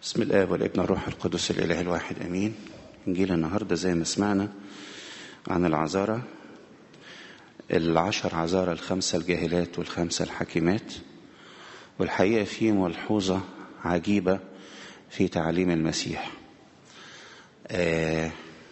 بسم الآب والابن والروح القدس الإله الواحد أمين إنجيل النهاردة زي ما سمعنا عن العذارى العشر عذارى الخمسة الجاهلات والخمسة الحكيمات والحقيقة في ملحوظة عجيبة في تعليم المسيح آه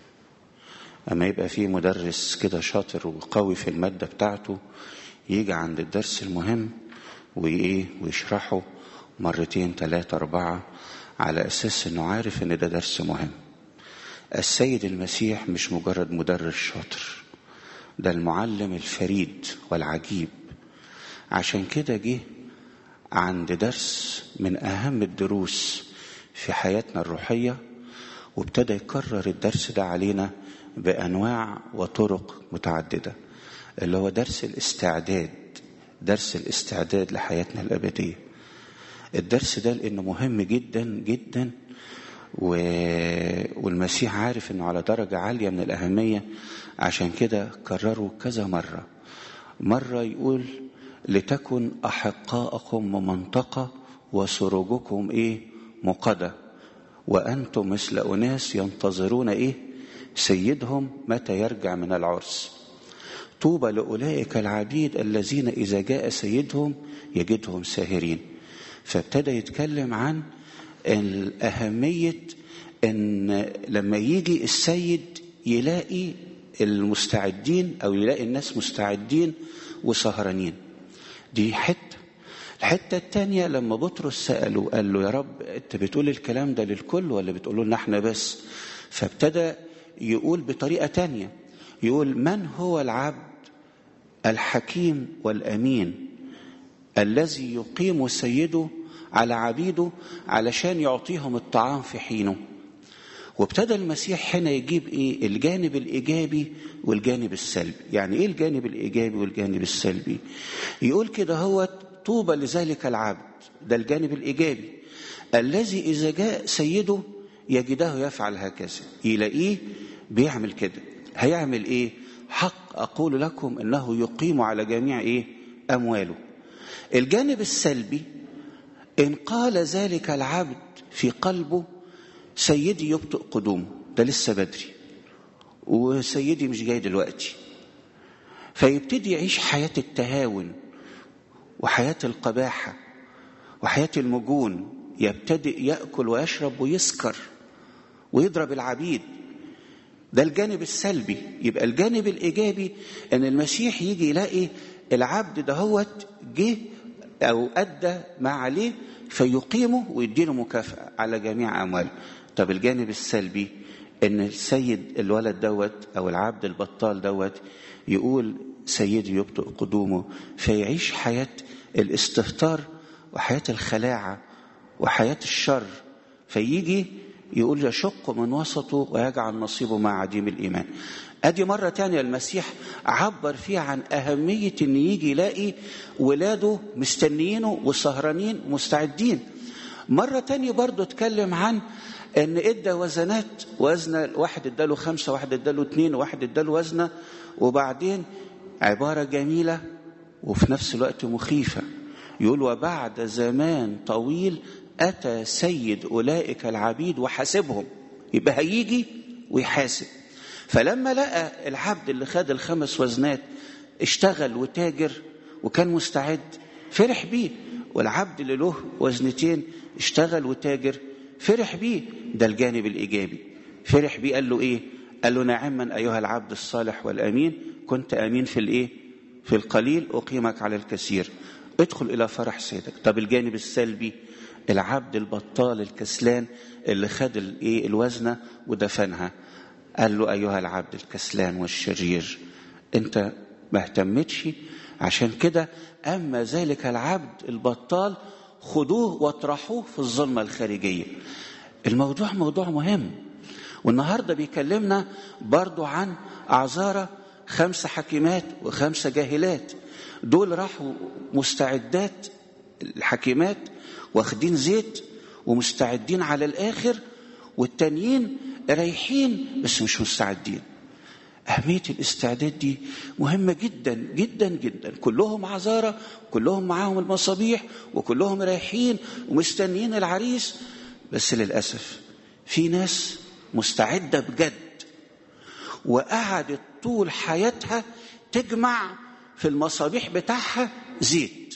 أما يبقى في مدرس كده شاطر وقوي في المادة بتاعته يجي عند الدرس المهم وإيه ويشرحه مرتين ثلاثة أربعة على أساس إنه عارف إن ده درس مهم. السيد المسيح مش مجرد مدرس شاطر ده المعلم الفريد والعجيب عشان كده جه عند درس من أهم الدروس في حياتنا الروحية وابتدى يكرر الدرس ده علينا بأنواع وطرق متعددة اللي هو درس الاستعداد درس الاستعداد لحياتنا الأبدية الدرس ده لأنه مهم جدا جدا و... والمسيح عارف انه على درجة عالية من الأهمية عشان كده كرره كذا مرة مرة يقول لتكن أحقاءكم ممنطقة وسروجكم إيه مقدة وأنتم مثل أناس ينتظرون إيه سيدهم متى يرجع من العرس طوبى لأولئك العبيد الذين إذا جاء سيدهم يجدهم ساهرين فابتدى يتكلم عن أهمية أن لما يجي السيد يلاقي المستعدين أو يلاقي الناس مستعدين وسهرانين دي حتة الحتة التانية لما بطرس سأله قال له يا رب أنت بتقول الكلام ده للكل ولا بتقوله لنا احنا بس فابتدى يقول بطريقة تانية يقول من هو العبد الحكيم والأمين الذي يقيم سيده على عبيده علشان يعطيهم الطعام في حينه وابتدى المسيح هنا يجيب ايه الجانب الايجابي والجانب السلبي يعني ايه الجانب الايجابي والجانب السلبي يقول كده هو طوبى لذلك العبد ده الجانب الايجابي الذي اذا جاء سيده يجده يفعل هكذا يلاقيه بيعمل كده هيعمل ايه حق اقول لكم انه يقيم على جميع ايه امواله الجانب السلبي إن قال ذلك العبد في قلبه سيدي يبطئ قدومه ده لسه بدري وسيدي مش جاي دلوقتي فيبتدي يعيش حياة التهاون وحياة القباحة وحياة المجون يبتدئ يأكل ويشرب ويسكر ويضرب العبيد ده الجانب السلبي يبقى الجانب الإيجابي أن المسيح يجي يلاقي العبد دهوت جه أو أدى ما عليه فيقيمه ويديله مكافأة على جميع أمواله طب الجانب السلبي إن السيد الولد دوت أو العبد البطال دوت يقول سيدي يبطئ قدومه فيعيش حياة الاستهتار وحياة الخلاعة وحياة الشر فيجي يقول يشق من وسطه ويجعل نصيبه مع عديم الإيمان ادي مرة تانية المسيح عبر فيها عن أهمية إن يجي يلاقي ولاده مستنيينه وسهرانين مستعدين مرة تانية برضه اتكلم عن إن إدى وزنات وزنة واحد اداله خمسة واحد اداله اتنين واحد اداله وزنة وبعدين عبارة جميلة وفي نفس الوقت مخيفة يقول وبعد زمان طويل أتى سيد أولئك العبيد وحاسبهم يبقى هيجي ويحاسب فلما لقى العبد اللي خد الخمس وزنات اشتغل وتاجر وكان مستعد فرح بيه والعبد اللي له وزنتين اشتغل وتاجر فرح بيه ده الجانب الايجابي فرح بيه قال له ايه قال له نعما ايها العبد الصالح والامين كنت امين في الايه في القليل اقيمك على الكثير ادخل الى فرح سيدك طب الجانب السلبي العبد البطال الكسلان اللي خد الايه الوزنه ودفنها قال له أيها العبد الكسلان والشرير أنت ما اهتمتش عشان كده أما ذلك العبد البطال خدوه واطرحوه في الظلمة الخارجية الموضوع موضوع مهم والنهاردة بيكلمنا برضو عن أعذارة خمسة حكيمات وخمسة جاهلات دول راحوا مستعدات الحكيمات واخدين زيت ومستعدين على الآخر والتانيين رايحين بس مش مستعدين أهمية الاستعداد دي مهمة جدا جدا جدا كلهم عذارى كلهم معاهم المصابيح وكلهم رايحين ومستنيين العريس بس للأسف في ناس مستعدة بجد وقعدت طول حياتها تجمع في المصابيح بتاعها زيت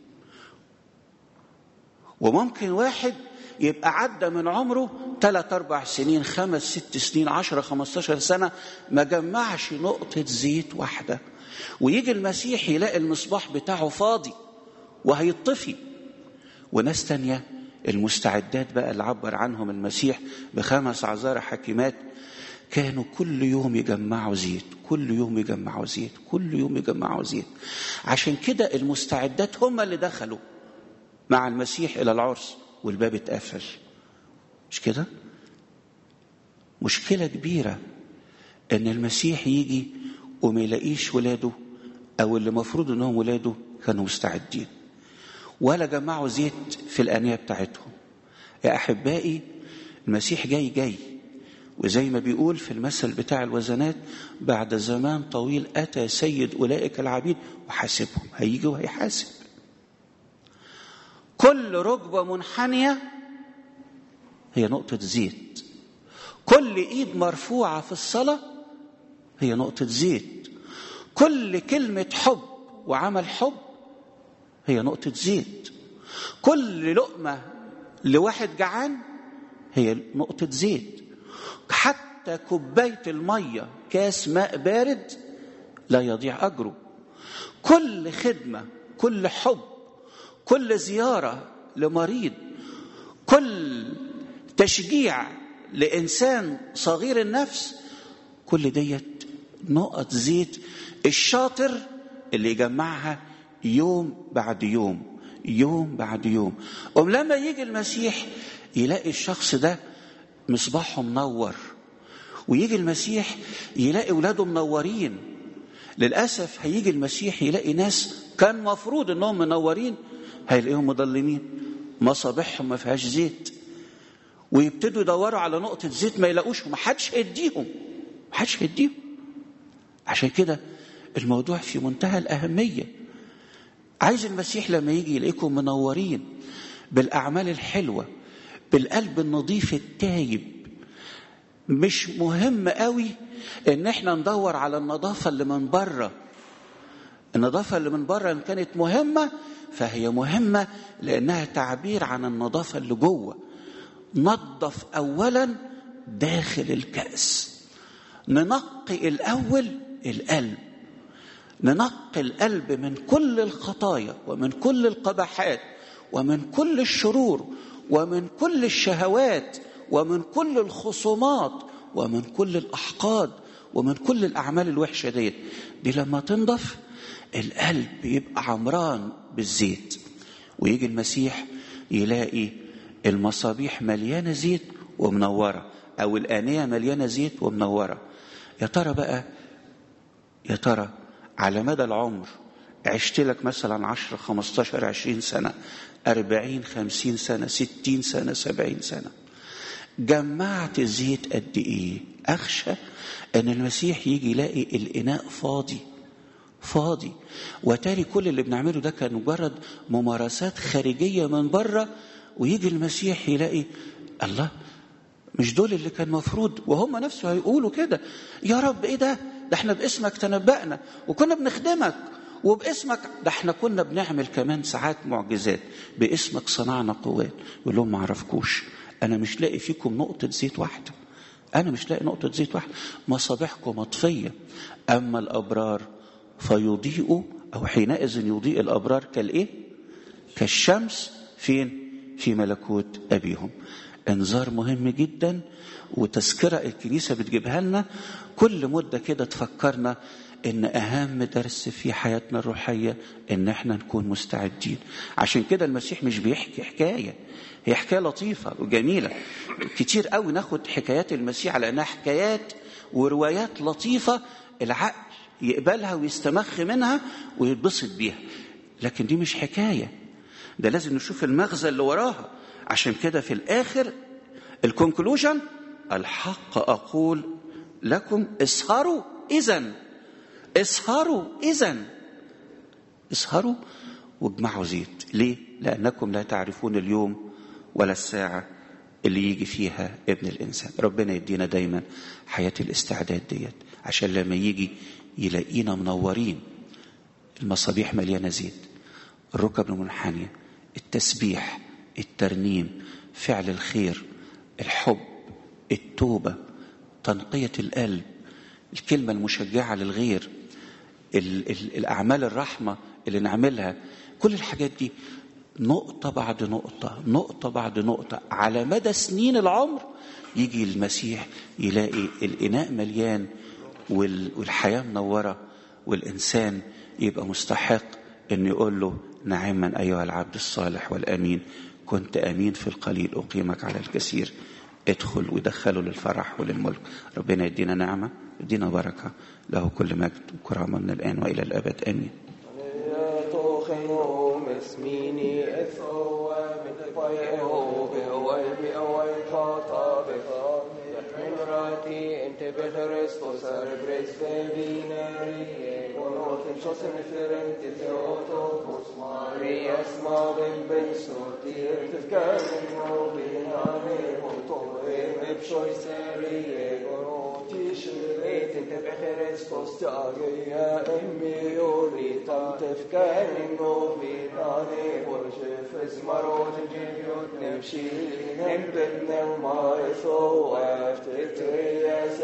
وممكن واحد يبقى عدى من عمره ثلاث أربع سنين خمس ست سنين عشرة خمستاشر سنة ما جمعش نقطة زيت واحدة ويجي المسيح يلاقي المصباح بتاعه فاضي وهيطفي وناس تانية المستعدات بقى اللي عبر عنهم المسيح بخمس عذارى حكيمات كانوا كل يوم يجمعوا زيت كل يوم يجمعوا زيت كل يوم يجمعوا زيت عشان كده المستعدات هم اللي دخلوا مع المسيح إلى العرس والباب اتقفل مش كده مشكلة كبيرة ان المسيح يجي وما يلاقيش ولاده او اللي مفروض انهم ولاده كانوا مستعدين ولا جمعوا زيت في الانية بتاعتهم يا احبائي المسيح جاي جاي وزي ما بيقول في المثل بتاع الوزنات بعد زمان طويل اتى سيد اولئك العبيد وحاسبهم هيجي وهيحاسب كل ركبه منحنيه هي نقطه زيت كل ايد مرفوعه في الصلاه هي نقطه زيت كل كلمه حب وعمل حب هي نقطه زيت كل لقمه لواحد جعان هي نقطه زيت حتى كوبايه الميه كاس ماء بارد لا يضيع اجره كل خدمه كل حب كل زياره لمريض كل تشجيع لانسان صغير النفس كل ديت نقط زيت الشاطر اللي يجمعها يوم بعد يوم يوم بعد يوم أم لما يجي المسيح يلاقي الشخص ده مصباحه منور ويجي المسيح يلاقي ولاده منورين للأسف هيجي المسيح يلاقي ناس كان مفروض انهم منورين هيلاقيهم مضلمين مصابيحهم ما فيهاش زيت ويبتدوا يدوروا على نقطة زيت ما يلاقوش ما حدش هيديهم ما حدش هيديهم عشان كده الموضوع في منتهى الأهمية عايز المسيح لما يجي يلاقيكم منورين بالأعمال الحلوة بالقلب النظيف التايب مش مهم قوي ان احنا ندور على النظافة اللي من بره النظافة اللي من بره ان كانت مهمة فهي مهمة لانها تعبير عن النظافة اللي جوه نظف اولا داخل الكأس ننقي الاول القلب ننقي القلب من كل الخطايا ومن كل القبحات ومن كل الشرور ومن كل الشهوات ومن كل الخصومات ومن كل الاحقاد ومن كل الاعمال الوحشه ديت دي لما تنضف القلب يبقى عمران بالزيت ويجي المسيح يلاقي المصابيح مليانه زيت ومنوره او الانيه مليانه زيت ومنوره يا ترى بقى يا ترى على مدى العمر عشت لك مثلا عشر خمستاشر عشرين سنة أربعين خمسين سنة ستين سنة سبعين سنة جمعت زيت قد إيه أخشى أن المسيح يجي يلاقي الإناء فاضي فاضي وتالي كل اللي بنعمله ده كان مجرد ممارسات خارجية من بره ويجي المسيح يلاقي الله مش دول اللي كان مفروض وهم نفسه هيقولوا كده يا رب ايه ده ده احنا باسمك تنبأنا وكنا بنخدمك وباسمك ده احنا كنا بنعمل كمان ساعات معجزات باسمك صنعنا قوات يقول لهم ما اعرفكوش انا مش لاقي فيكم نقطة زيت واحدة انا مش لاقي نقطة زيت واحدة مصابيحكم مطفية اما الابرار فيضيئوا او حينئذ يضيء الابرار كالايه كالشمس فين في ملكوت ابيهم انذار مهم جدا وتذكره الكنيسه بتجيبها لنا كل مده كده تفكرنا ان اهم درس في حياتنا الروحيه ان احنا نكون مستعدين عشان كده المسيح مش بيحكي حكايه هي حكايه لطيفه وجميله كتير قوي ناخد حكايات المسيح على انها حكايات وروايات لطيفه العقل يقبلها ويستمخ منها ويتبسط بيها لكن دي مش حكايه ده لازم نشوف المغزى اللي وراها عشان كده في الاخر الكونكلوجن الحق اقول لكم اسهروا اذا اسهروا اذا اسهروا واجمعوا زيت ليه لانكم لا تعرفون اليوم ولا الساعه اللي يجي فيها ابن الإنسان ربنا يدينا دايما حياة الاستعداد ديت عشان لما يجي يلاقينا منورين المصابيح مليانة زيت الركب المنحنية التسبيح الترنيم فعل الخير الحب التوبة تنقية القلب الكلمة المشجعة للغير ال ال الأعمال الرحمة اللي نعملها كل الحاجات دي نقطة بعد نقطة نقطة بعد نقطة على مدى سنين العمر يجي المسيح يلاقي الإناء مليان والحياة منورة والإنسان يبقى مستحق أن يقول له نعما أيها العبد الصالح والأمين كنت أمين في القليل أقيمك على الكثير ادخل ودخله للفرح وللملك ربنا يدينا نعمة يدينا بركة له كل مجد وكرامة من الآن وإلى الأبد آمين inte behöres på cerebres vineri Konoten chosen referent till Theoto hos Marias maven bensotir Tefkaren och binane Hontom em epshoi serie Konotish vet inte behöres på stagia Emmi oritam tefkaren och binane Borshefes marot Geniot nefshi Nembet nevma Etho efter Treas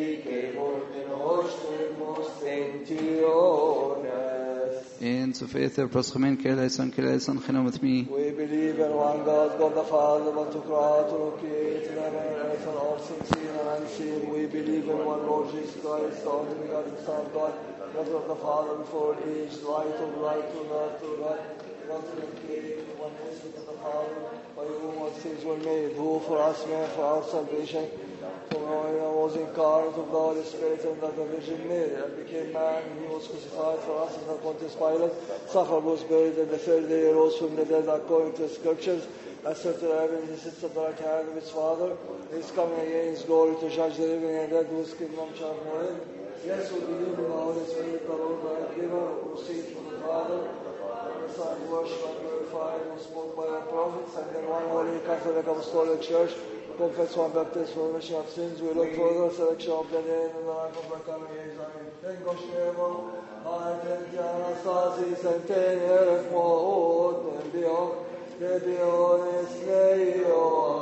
In zu Väter, Proschamen, Keleison, Keleison, Chenomatmi. We believe in one God, God the Father, one to create, who created heaven and earth and all things seen and unseen. We believe in one Lord Jesus Christ, the only begotten Son of God, brother of the Father before age, light of light, to God, to God, one to the created, one essence of the Father, by whom all things were made, who for us, man, for our salvation, from was incarnate of the Holy Spirit and that the Virgin Mary and became man. He was crucified for us in Pontius Pilate, suffered, was buried, and the third day he rose from the dead according to the Scriptures. Ascended to heaven, he sits at the right hand of his Father. He is coming again in his glory to judge the living and dead, whose kingdom shall no end. Yes, we believe in the Holy Spirit, the Lord, the giver, who proceeds from the Father. The Son, worshipped and glorified, who spoke by the prophets, and in one holy Catholic Apostolic Church, confess one baptism for remission of sins. We look for the resurrection of the dead and the life of the coming age. Amen. Tengoshemo, Argenti Anastasi, Centenere, Mood, Nebio, Nebio, Nesneio,